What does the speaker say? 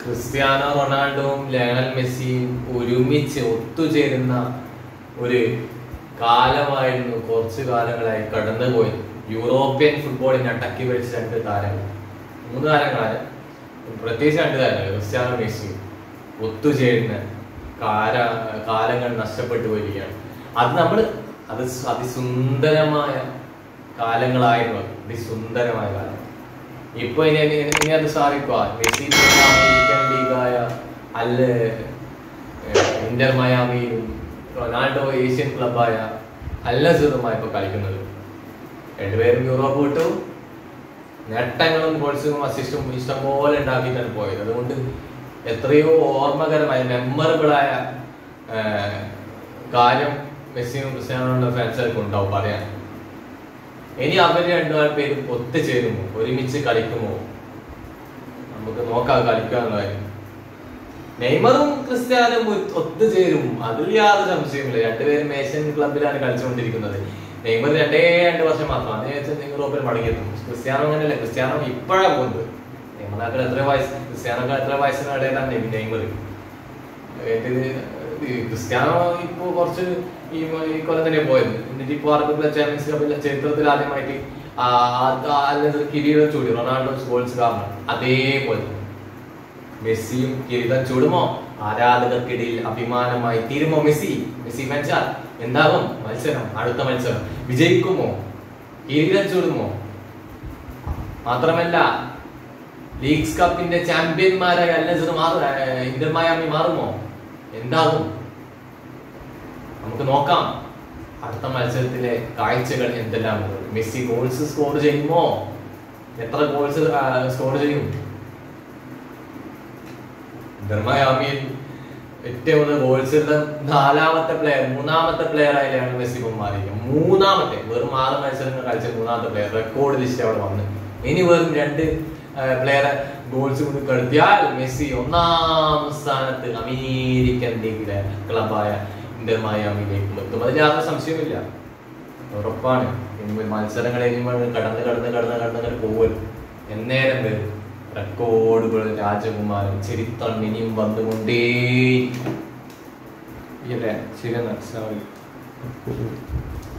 Cristiano റൊണാൾഡോവും Lionel മെസ്സിയും ഒരുമിച്ച് ഒത്തുചേരുന്ന ഒരു കാലമായിരുന്നു കുറച്ചു കാലങ്ങളായി കടന്നുപോയി യൂറോപ്യൻ ഫുട്ബോളിനെ അടക്കി വെച്ച രണ്ട് താരങ്ങൾ മൂന്ന് താരങ്ങളാണ് പ്രത്യേകിച്ച് രണ്ട് താരങ്ങൾ ക്രിസ്ത്യാനോ മെസ്സിയും ഒത്തുചേരുന്ന കാല കാലങ്ങൾ നഷ്ടപ്പെട്ടു വരികയാണ് അത് നമ്മൾ അത് സ- അതിസുന്ദരമായ കാലങ്ങളായിരുന്നു അത്. അതിസുന്ദരമായ കാലം ഇപ്പൊ ഇനി ഇനി ഇനി അത് സാധിക്കുക മെസ്സി ഇപ്പോൾ അമേരിക്കൻ ലീഗായ അല്ല ഇന്റർ മയാമിയിലും റൊണാൾഡോ ഏഷ്യൻ ക്ലബായ അല്ല സുഖമായി ഇപ്പൊ കളിക്കുന്നത് രണ്ടുപേരും യൂറോപ്പ് വിട്ടു നേട്ടങ്ങളും ഗോൾസും അസിസ്റ്റും ഇഷ്ടംപോലെ ഉണ്ടാക്കിയിട്ടാണ് പോയത് അതുകൊണ്ട് എത്രയോ ഓർമ്മകരമായ മെമ്മറബിൾ ആയ ആ, കാര്യം മെസ്സിയും ക്രിസ്ത്യാനോയുടെ ഫാൻസുകൾക്ക് ഉണ്ടാവും പറയാൻ ഇനി അവർ രണ്ടുപേരും പേരും ഒത്തുചേരുമോ ഒരുമിച്ച് കളിക്കുമോ നമുക്ക് നോക്കാം കളിക്കാനുള്ള കാര്യം നെയ്മറും ക്രിസ്ത്യാനും ഒ- ഒത്തുചേരും അതിൽ യാതൊരു സംശയമില്ല രണ്ടുപേരും ഏഷ്യൻ ക്ലബിലാണ് കളിച്ചുകൊണ്ടിരിക്കുന്നത് നെയ്മർ രണ്ടേ രണ്ട് വർഷം മാത്രമാണ് അതിനുശേഷം യൂറോപ്പിൽ മടങ്ങിയെത്തും ക്രിസ്ത്യാനോ അങ്ങനെയല്ല ക്രിസ്ത്യാനോ ഇപ്പോഴാണ് പോകുന്നത് നെയ്മറിനൊക്കെ എത്ര വയസ്സ് ക്രിസ്ത്യാനൊക്കെ എത്ര വയസ്സിനിടയിലാണ് നെയ്- നെയ്മർ ഏത് ഈ ക്രിസ്ത്യാനോ ഇപ്പോ കുറച്ച് ഈ മ- ഈ കൊല്ലം തന്നെ പോയത് എന്നിട്ട് ഇപ്പൊ ആർക്കും ചാമ്പ്യൻസ് കപ്പിൽ ചരിത്രത്തിൽ ആദ്യമായിട്ട് ആ അത് അല്ലെങ്കിൽ കിരീടം ചൂടി റൊണാൾഡോ ഗോൾസ് കാരണം അതേപോലെ തന്നെ മെസ്സിയും കിരീടം ചൂടുമോ ആരാധകർക്കിടയിൽ അഭിമാനമായി തീരുമോ മെസ്സി മെസ്സി ഫാൻസാർ എന്താകും മത്സരം അടുത്ത മത്സരം വിജയിക്കുമോ കിരീടം ചൂടുമോ മാത്രമല്ല ലീഗ്സ് കപ്പിന്റെ ചാമ്പ്യന്മാരായ അല്ലസർ മാറും ഇന്റർ മയാമി മാറുമോ എന്താകും നമുക്ക് നോക്കാം അടുത്ത മത്സരത്തിലെ കാഴ്ചകൾ എന്തെല്ലാം ഉണ്ട്. മെസ്സി ഗോൾസ് സ്കോർ ചെയ്യുമോ എത്ര ഗോൾസ് സ്കോർ ചെയ്യും ഇന്റർ മയാമിയിൽ ഏറ്റവും കൂടുതൽ ഗോൾസ് ഇടുന്ന നാലാമത്തെ പ്ലെയർ മൂന്നാമത്തെ പ്ലെയർ ആയാലാണ് മെസ്സി ഇപ്പം മാറിയിരിക്കുന്നത് മൂന്നാമത്തെ വെറും ആറ് മത്സരങ്ങൾ കളിച്ച മൂന്നാമത്തെ പ്ലെയർ റെക്കോർഡ് ലിസ്റ്റ് അവിടെ വന്ന് ഇനി വെറും രണ്ട് പ്ലെയറെ ഗോൾസ് കൊണ്ട് കടത്തിയാൽ മെസ്സി ഒന്നാം സ്ഥാനത്ത് അമേരിക്കൻ ലീഗിലെ ക്ലബായ ഇന്റർ മയാമിയിലേക്ക് എത്തും അതിൽ യാതൊരു സംശയമില്ല ഉറപ്പാണ് ഇനി മത്സരങ്ങൾ കഴിയുമ്പോൾ കടന്ന് കടന്ന് കടന്ന് കടന്ന് അങ്ങനെ പോകുമല്ലോ എന്നേരം വരും റെക്കോർഡുകൾ രാജകുമാരൻ ചരിത്രം ഇനിയും വന്നുകൊണ്ടേ ഇല്ലേ ശരി എന്നാ അസ്സലാമു അലൈക്കും